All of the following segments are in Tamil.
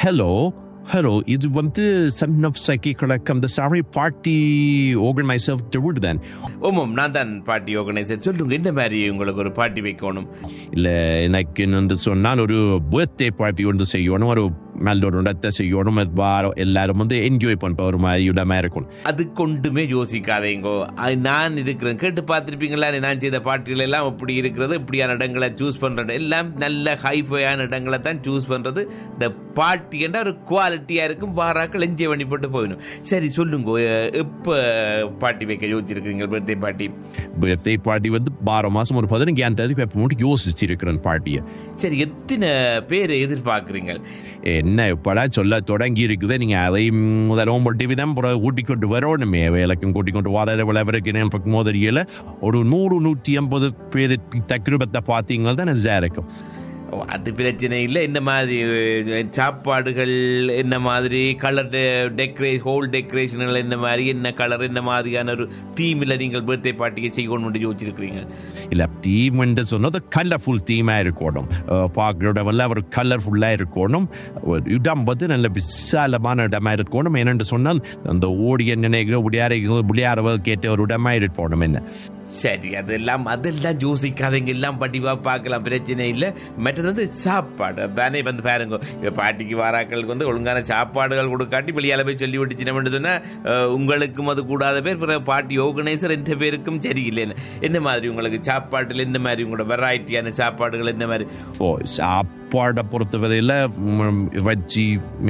ஹலோ ஹலோ இது வந்து சன் ஆஃப் சைக்கி கலக்கம் த சாரி பார்ட்டி ஆர்கனைசர் டெவுட் தான் ஓமம் நான் தான் பார்ட்டி ஆர்கனைசர் சொல்லுங்க என்ன மாதிரி உங்களுக்கு ஒரு பார்ட்டி வைக்கணும் இல்லை எனக்கு வந்து சொன்னால் ஒரு பர்த்டே பார்ட்டி ஒன்று செய்யணும் ஒரு நல்ல ஒரு இடத்தை செய்யணும் அது வாரம் எல்லாரும் வந்து என்ஜாய் பண்ணுற ஒரு மாதிரி இடமா இருக்கும் அது கொண்டுமே யோசிக்காதேங்கோ அது நான் இருக்கிறேன் கேட்டு பார்த்துருப்பீங்களா நான் செய்த பாட்டுகள் எல்லாம் இப்படி இருக்கிறது இப்படியான இடங்களை சூஸ் பண்றது எல்லாம் நல்ல ஹைஃபையான இடங்களை தான் சூஸ் பண்றது இந்த பார்ட்டி என்ற ஒரு குவாலிட்டியா இருக்கும் வாராக்கள் என்ஜாய் பண்ணி போட்டு போயிடும் சரி சொல்லுங்க அஹ், எப்ப பார்ட்டி வைக்க யோசிச்சிருக்கீங்க பர்த்டே பார்ட்டி பர்த்டே பார்ட்டி வந்து வாரம் மாதம் ஒரு பதினஞ்சாம் தேதி இப்போ மட்டும் யோசிச்சிருக்கிறேன் பார்ட்டியை சரி எத்தனை பேரை எதிர்பார்க்குறீங்க என்ன இப்படா சொல்ல தொடங்கி இருக்குது நீங்கள் அதை முதலும் ஒரு விதம் பிறகு கூட்டிக் கொண்டு வரணுமே வேலைக்கும் கூட்டிக் கொண்டு வர விளைவருக்கு எனக்கு மோதரியில் ஒரு நூறு நூற்றி ஐம்பது பேர் தக்கிருபத்தை பார்த்தீங்கன்னா தான் நெசா இருக்கும் ஓ, அது பிரச்சனை இல்லை இந்த மாதிரி அஹ், சாப்பாடுகள் என்ன மாதிரி கலர் டெக்கரே ஹோல் டெக்கரேஷன்கள் என்ன மாதிரி என்ன கலர் என்ன மாதிரியான ஒரு தீமில் நீங்கள் பர்த்டே பார்ட்டியை செய்யணும்னு யோசிச்சிருக்கிறீங்க இல்லை தீம் என்று சொன்னது கலர்ஃபுல் தீமாக இருக்கணும் பார்க்குறோட வல்ல ஒரு கலர்ஃபுல்லாக இருக்கணும் ஒரு இடம் வந்து நல்ல விசாலமான இடமா இருக்கணும் என்னென்று சொன்னால் அந்த ஓடிய நினைக்கிற விளையாட விளையாடுவது கேட்ட ஒரு இடமா இருக்கணும் என்ன சரி அதெல்லாம் அதெல்லாம் யோசிக்காதீங்க எல்லாம் பட்டிவா பார்க்கலாம் பிரச்சனை இல்லை மற்றது வந்து சாப்பாடு அதானே வந்து பாருங்க இப்போ பாட்டிக்கு வாராக்களுக்கு வந்து ஒழுங்கான சாப்பாடுகள் கொடுக்காட்டி வெளியால போய் சொல்லி விட்டுச்சுன்னு சொன்னால் உங்களுக்கும் அது கூடாத பேர் பிறகு பாட்டி ஆர்கனைசர் எந்த பேருக்கும் சரியில்லைன்னு என்ன மாதிரி உங்களுக்கு சாப்பாட்டில் என்ன மாதிரி உங்களோட வெரைட்டியான சாப்பாடுகள் என்ன மாதிரி ஓ சாப்பாடை பொறுத்தவரையில் வச்சி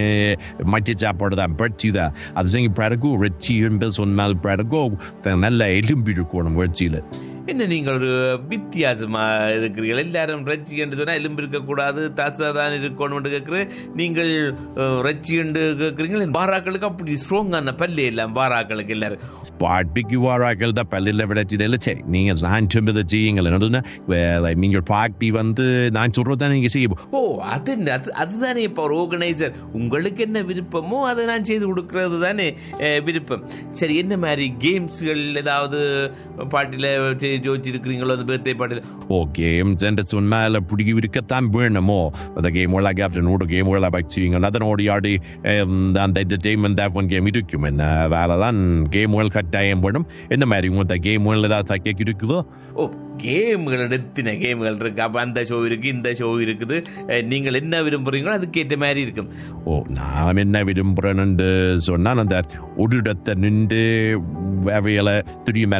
மற்ற சாப்பாடு தான் பச்சி தான் அது செஞ்சு பிறகு ரெச்சி என்று சொன்னால் பிறகு நல்ல எலும்பி இருக்கணும் வெச்சியில் என்ன நீங்கள் ஒரு வித்தியாசமா இருக்கிறீர்கள் எல்லாரும் ரச்சி என்று சொன்னால் எலும்பு இருக்கக்கூடாது தாசா தான் இருக்கணும்னு கேட்குற நீங்கள் அஹ், ரச்சி என்று கேட்குறீங்க பாராக்களுக்கு அப்படி ஸ்ட்ராங்கான பல்லு எல்லாம் பாராக்களுக்கு எல்லாரும் பாட்டிக்கு வாராக்கள் தான் பள்ளியில் விளைச்சிடல சரி நீங்கள் நான் சொல்றதை செய்யுங்கள் என்னதுன்னா நீங்கள் பாட்டி வந்து நான் சொல்கிறத நீங்கள் செய்ய ஓ அது என்ன? அது அதுதானே இப்போ ஒரு ஆர்கனைசர் உங்களுக்கு என்ன விருப்பமோ அதை நான் செய்து கொடுக்கறது தானே அஹ், விருப்பம் சரி என்ன மாதிரி கேம்ஸ்கள் ஏதாவது பாட்டியில் யோசிச்சிருக்கிறீங்களோ அந்த பர்த்டே பாட்டில் ஓ கேம்ஸ் என்று சொன்னால் பிடிக்க இருக்கத்தான் வேணுமோ அந்த கேமுகளை கேப்டன் நூறு கேமுகளை வச்சுங்க அதனோடு ஆடி அந்த என்டர்டெயின்மெண்ட் ஒன் கேம் இருக்கும் என்ன வேலை தான் கேமுகள் கட்டாயம் வேணும் இந்த மாதிரி உங்கள்கிட்ட கேமுகள் ஏதாவது தைக்க இருக்குதோ ஓ கேம்கள் எத்தனை கேம்கள் இருக்கு அப்போ அந்த ஷோ இருக்கு இந்த ஷோ இருக்குது அஹ், நீங்கள் என்ன விரும்புறீங்களோ அதுக்கேற்ற மாதிரி இருக்கும் ஓ நான் என்ன விரும்புகிறேன்னு சொன்னால் அந்த ஒரு இடத்தை நின்று அவையில் தெரியுமே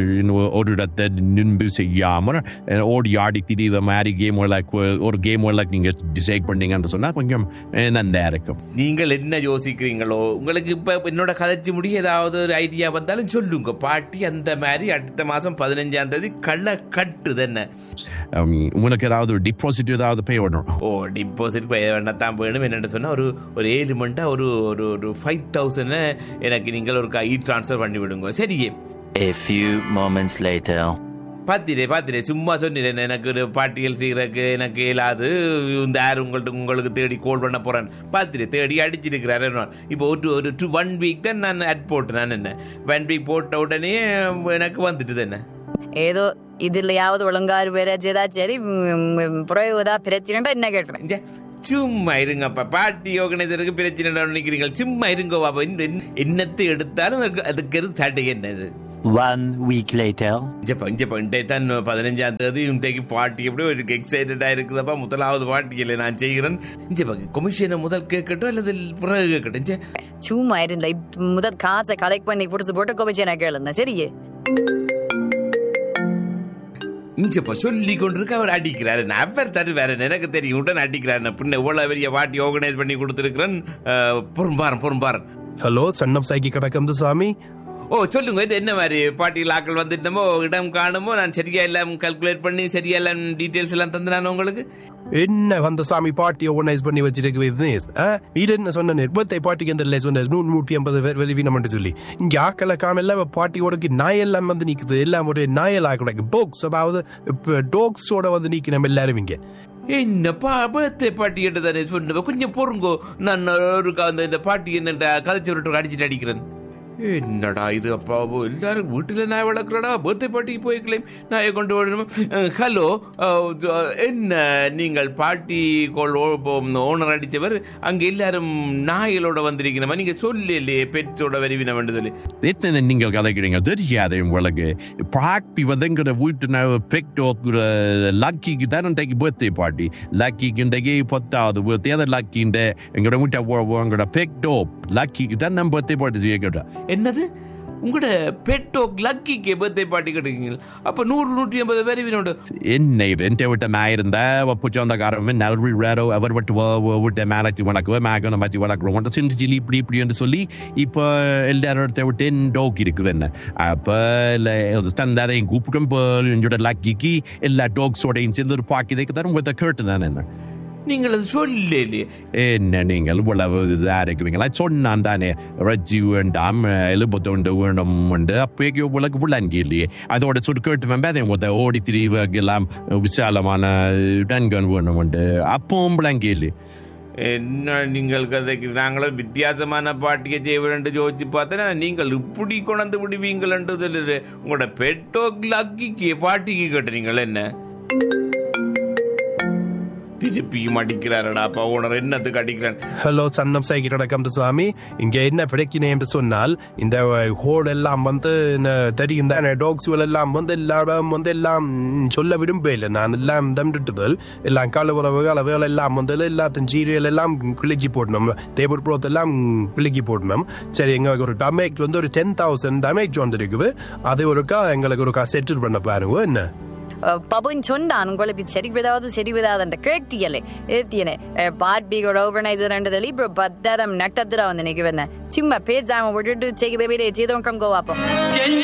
ஒரு இடத்தை நின்று செய்யாமல் ஓடி ஆடி திரிகிற மாதிரி கேமுகளை ஒரு கேமுகளை நீங்கள் டிசைட் பண்ணீங்கன்னு சொன்னால் கொஞ்சம் அஹ், நல்லா இருக்கும் நீங்கள் என்ன யோசிக்கிறீங்களோ உங்களுக்கு இப்போ என்னோட கதைச்சு முடிய ஏதாவது ஒரு ஐடியா வந்தாலும் சொல்லுங்க பாட்டி அந்த மாதிரி அடுத்த மாதம் பதினஞ்சாம் தேதி கள்ள கட்டுது என்ன Um, உங்களுக்கு ஏதாவது டிபாசிட் ஏதாவது பே பண்ணணும் ஓ டிபாசிட் வேணத்தான் வேணும் என்னென்னு சொன்னால் ஒரு ஒரு ஏழு மண்டா ஒரு ஒரு ஒரு ஃபைவ் தௌசண்ட் எனக்கு நீங்கள் ஒரு இ ட்ரான்ஸ்ஃபர் பண்ணி விடுங்க சரியே A few moments later. பார்த்திரே பார்த்திரே சும்மா சொன்னேன் எனக்கு ஒரு பாட்டியல் செய்கிறக்கு எனக்கு இயலாது இந்த யார் உங்கள்ட்ட உங்களுக்கு தேடி கால் பண்ண போகிறேன் பார்த்திரே தேடி அடிச்சிருக்கிறாரு இப்போ ஒரு ஒரு டூ ஒன் வீக் தான் நான் அட் போட்டேன் நான் என்ன ஒன் வீக் போட்ட உடனே எனக்கு வந்துட்டு தானே ஏதோ இதுலயாவது ஒழுங்காறு பேராச்சு ஏதாச்சும் சரி புறவு ஏதாவது பிரச்சனை என்ன கேட்பேன் இங்க, சும்மா இருங்கப்பா பாட்டி ஆர்கனைசருக்கு பிரச்சனை நினைக்கிறீங்க சும்மா இருங்க பாப்பா இன்னும் என்னத்தை எடுத்தாலும் அதுக்கு- அதுக்கு இருந்து தடை என்னது One week later. இஞ்சப்பா இஞ்சப்பா இன்றைய தான் பதினஞ்சாம் தேதி இன்றைக்கு பாட்டி எப்படி ஒரு எக்ஸைட்டடா இருக்குதப்பா முதலாவது பாட்டியில் நான் செய்கிறேன் இஞ்சப்பா கொமிஷனை முதல் கேட்கட்டும் அல்லது பிறகு கேட்கட்டும் இஞ்ச சும்மா இருந்த இப்ப முதல் காசை கலெக்ட் பண்ணி கொடுத்து போட்டு கோபிச்சு நான் கேளுந்தேன் சரியே இஞ்சப்பா சொல்லி கொண்டிருக்க அவர் அடிக்கிறாரு நான் அவர் தருவாரு எனக்கு தெரியும் உடனே அடிக்கிறாரு நான் பின்ன இவ்வளவு பெரிய பாட்டி ஆர்கனைஸ் பண்ணி கொடுத்துருக்கிறேன் பொறும்பாரன் பொறும்பாரன் ஹலோ சன் ஆஃப் சைக்கி கடக்கம் சாமி ஓ சொல்லுங்க இது என்ன மாதிரி பாட்டியில் ஆக்கள் வந்துட்டமோ இடம் காணுமோ நான் சரியா எல்லாம் கால்குலேட் பண்ணி சரியா எல்லாம் டீட்டெயில்ஸ் எல்லாம் தந்துனானோ உங்களுக்கு என்ன வந்த சாமி பார்ட்டி ஆர்கனைஸ் பண்ணி வச்சிருக்கு பிசினஸ் இது என்ன சொன்ன பர்த்டே பார்ட்டிக்கு எந்த சொன்ன நூறு நூற்றி ஐம்பது பேர் வெளிவினம்னு சொல்லி இங்க ஆக்களை காம எல்லாம் பார்ட்டியோடக்கு நாய் எல்லாம் வந்து நிக்குது எல்லாம் ஒரு நாயல் ஆக்கிடக்கு போக்ஸ் அதாவது டாக்ஸோட வந்து நிக்கணும் எல்லாரும் இங்க என்னப்பா பர்த்டே பாட்டி என்று தானே சொன்ன கொஞ்சம் பொறுங்கோ நான் ஒரு க- அந்த இந்த பாட்டி என்ன கதைச்சு விட்டு அடிச்சுட்டு அடிக்கிறேன் என்னடா இது அப்பா ஓ, எல்லாரும் வீட்டில் நாய் வளர்க்குறடா பர்த்டே பார்ட்டிக்கு போய்க்கலையும் நாயை கொண்டு வரணும் ஹலோ என்ன நீங்கள் பார்ட்டி கோல் ஓனர் அடித்தவர் அங்கே எல்லாரும் நாய்களோட வந்திருக்கிறமா நீங்கள் சொல்லலையே பெட்ஸோட வருவினம் சொல்லி எத்தனை நீங்கள் கதைக்கிறீங்க தெரியாது உங்களுக்கு பார்ட்டி வந்துங்கிற வீட்டு பெக்டோக்குற லக்கிக்கு தான் இன்றைக்கு பர்த்டே பார்ட்டி லக்கிக்கு இன்றைக்கு பத்தாவது பர்த்டே அதை லக்கின்ற எங்களோட வீட்டை உங்களோட பெக்டோ லக்கிக்கு தான் நம்ம பர்த்டே பார்ட்டி செய்யக்கூடாது என்னது உங்களோட பெட்டோ லக்கிக்கு பர்த்டே பார்ட்டி கிடைக்குங்க அப்போ நூறு நூற்றி ஐம்பது வருவினோட என்னை வென்ட்ட விட்ட நான் இருந்த புச்சோந்தக்காரன் நல்வி ரேரோ அவர் விட்டு விட்ட மேலச்சி வளர்க்குவோம் மேகனை மாற்றி வளர்க்குறோம் சின்ன சில்லி இப்படி இப்படி என்று சொல்லி இப்போ எல்லாரும் இடத்த விட்டு டோக் இருக்குது என்ன அப்போ இல்லை தந்தாரையும் கூப்பிடும் இப்போ என்னோட லக்கிக்கு எல்லா டோக்ஸோடையும் சேர்ந்து ஒரு பாக்கி தரும் வித்த கேட்டு தான் என்ன நீங்கள் அது சொல்லலையே என்ன நீங்கள் இவ்வளவு இதாக இருக்குவீங்களா சொன்னான் தானே ரஜ்ஜி வேண்டாம் எலும்பத்தொண்டு வேணும் உண்டு அப்போக்கு உங்களுக்கு விளங்கி இல்லையே அதோட சுட்டு கேட்டு அதே மொத்த ஓடி திரிவெல்லாம் விசாலமான டன்கன் வேணும் உண்டு அப்பவும் விளங்கி இல்லையே என்ன நீங்கள் கதைக்கு நாங்களும் வித்தியாசமான பாட்டியை செய்ய வேண்டும் யோசிச்சு பார்த்தா நீங்கள் இப்படி கொண்டு விடுவீங்களன்றது உங்களோட பெட்டோ லக்கிக்கு பாட்டிக்கு கேட்டுறீங்களா என்ன திருப்பியும் அடிக்கிறாரடா அப்பா ஓனர் என்னத்துக்கு அடிக்கிறான் ஹலோ சன்னம் சைக்கிட்டோட கந்தசுவாமி இங்க என்ன பிரச்சனை என்று சொன்னால் இந்த ஹோடு எல்லாம் வந்து என்ன தெரியும் தானே டாக்ஸ் எல்லாம் வந்து எல்லாம் வந்து எல்லாம் சொல்ல விரும்பல நான் எல்லாம் தம்பிட்டுதல் எல்லாம் கால உறவு அளவுகள் எல்லாம் வந்து எல்லாத்தையும் சீரியல் எல்லாம் கிழிச்சி போடணும் டேபிள் க்ளோத் எல்லாம் கிழிச்சி போடணும் சரி எங்களுக்கு ஒரு டமேஜ் வந்து ஒரு டென் தௌசண்ட் டமேஜ் வந்துருக்குது அது ஒருக்கா எங்களுக்கு ஒருக்கா செட்டில் பண்ண பாருங்க என்ன பபுன் சொன்னான் உங்களுக்கு சரி விதாவது சரி விதாதுன்ற கேட்டியலே ஏத்தியனே பார்ட்டியோட ஓவர்னைசர் என்றதில் இப்போ பத்தரம் நட்டத்திர வந்து நிற்க வந்தேன் சும்மா பேஜாம விட்டுட்டு செய்ய பேபி செய்தவங்க கோவாப்போம்